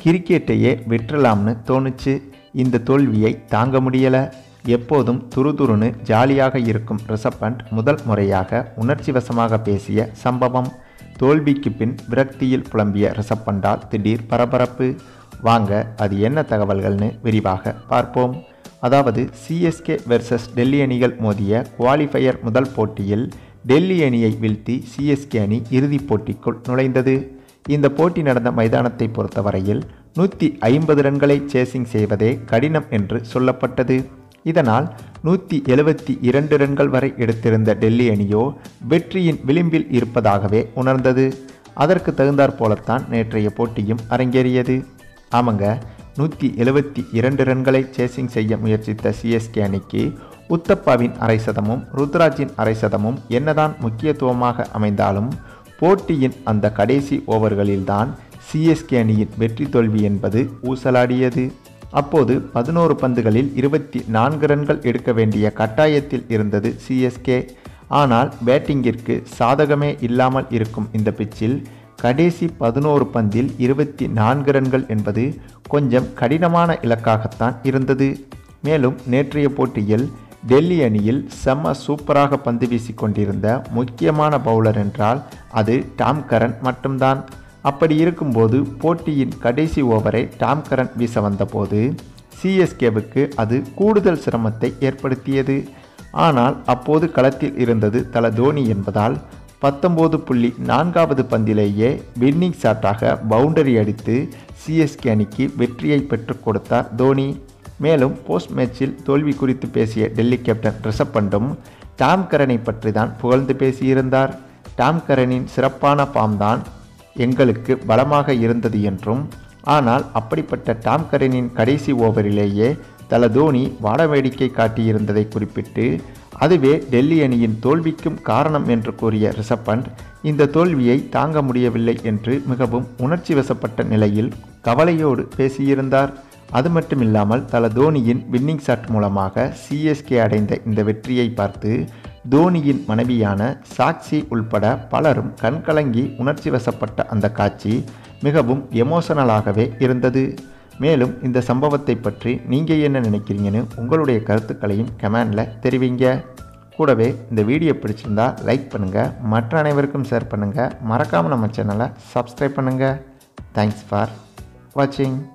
கிரிக்கெட்டையே விட்டுறலாம்னு தோணுச்சு இந்த தோல்வியை தாங்க முடியல எப்போதும் துருதுருன்னு ஜாலியாக இருக்கும் ரிஷப் பண்ட் முதல் முறையாக உணர்ச்சி வசமாக பேசிய சம்பவம் தோல்விக்கு பின் விரக்தியில் புலம்பிய ரிஷப் பண்டால் திடீர் பரபரப்பு வாங்க அது என்ன தகவல்கள்னு விரிவாக பார்ப்போம் அதாவது சிஎஸ்கே வெர்சஸ் டெல்லி அணிகள் மோதிய குவாலிஃபயர் முதல் போட்டியில் டெல்லி அணியை வீழ்த்தி சிஎஸ்கே அணி இறுதிப் போட்டிக்குள் நுழைந்தது இந்த போட்டி நடந்த மைதானத்தை பொறுத்தவரையில் நூற்றி ஐம்பது ரன்களை சேசிங் செய்வதே கடினம் என்று சொல்லப்பட்டது இதனால் நூற்றி எழுபத்தி இரண்டு ரன்கள் வரை எடுத்திருந்த டெல்லி அணியோ வெற்றியின் விளிம்பில் இருப்பதாகவே உணர்ந்தது அதற்கு தகுந்தாற் போலத்தான் நேற்றைய போட்டியும் அரங்கேறியது ஆமாங்க நூற்றி எழுபத்தி இரண்டு ரன்களை சேசிங் செய்ய முயற்சித்த சிஎஸ்கே அணிக்கு உத்தப்பாவின் அரை சதமும் ருத்ராஜின் அரை சதமும் என்னதான் முக்கியத்துவமாக அமைந்தாலும் போட்டியின் அந்த கடைசி ஓவர்களில்தான் சிஎஸ்கே அணியின் வெற்றி தோல்வி என்பது ஊசலாடியது அப்போது பதினோரு பந்துகளில் இருபத்தி நான்கு ரன்கள் எடுக்க வேண்டிய கட்டாயத்தில் இருந்தது சிஎஸ்கே ஆனால் பேட்டிங்கிற்கு சாதகமே இல்லாமல் இருக்கும் இந்த பிச்சில் கடைசி பதினோரு பந்தில் இருபத்தி நான்கு ரன்கள் என்பது கொஞ்சம் கடினமான இலக்காகத்தான் இருந்தது மேலும் நேற்றைய போட்டியில் டெல்லி அணியில் செம்ம சூப்பராக பந்து வீசி கொண்டிருந்த முக்கியமான பவுலர் என்றால் அது டாம் கரன் மட்டும்தான் அப்படி இருக்கும்போது போட்டியின் கடைசி ஓவரை டாம் கரன் வீச வந்தபோது சிஎஸ்கேவுக்கு அது கூடுதல் சிரமத்தை ஏற்படுத்தியது ஆனால் அப்போது களத்தில் இருந்தது தல தோனி என்பதால் பத்தொம்போது புள்ளி நான்காவது பந்திலேயே வின்னிங் ஷாட்டாக பவுண்டரி அடித்து சிஎஸ்கே அணிக்கு வெற்றியை பெற்றுக் கொடுத்தார் தோனி மேலும் போஸ்ட் மேட்சில் தோல்வி குறித்து பேசிய டெல்லி கேப்டன் ரிஷப் பண்டும் டாம் கரனை பற்றி தான் புகழ்ந்து பேசியிருந்தார் டாம் கரனின் சிறப்பான பாம் தான் எங்களுக்கு பலமாக இருந்தது என்றும் ஆனால் அப்படிப்பட்ட டாம் கரனின் கடைசி ஓவரிலேயே தல தோனி வாட வேடிக்கை காட்டியிருந்ததை குறிப்பிட்டு அதுவே டெல்லி அணியின் தோல்விக்கும் காரணம் என்று கூறிய ரிஷப் பண்ட் இந்த தோல்வியை தாங்க முடியவில்லை என்று மிகவும் உணர்ச்சி வசப்பட்ட நிலையில் கவலையோடு பேசியிருந்தார் அது மட்டுமில்லாமல் தல தோனியின் வின்னிங் ஷாட் மூலமாக சிஎஸ்கே அடைந்த இந்த வெற்றியை பார்த்து தோனியின் மனைவியான சாக்சி உள்பட பலரும் கண்கலங்கி உணர்ச்சி வசப்பட்ட அந்த காட்சி மிகவும் எமோஷனலாகவே இருந்தது மேலும் இந்த சம்பவத்தை பற்றி நீங்கள் என்ன நினைக்கிறீங்கன்னு உங்களுடைய கருத்துக்களையும் கமெண்டில் தெரிவிங்க கூடவே இந்த வீடியோ பிடிச்சிருந்தா லைக் பண்ணுங்கள் மற்ற அனைவருக்கும் ஷேர் பண்ணுங்கள் மறக்காமல் நம்ம சேனலை சப்ஸ்கிரைப் பண்ணுங்கள் தேங்க்ஸ் ஃபார் வாட்சிங்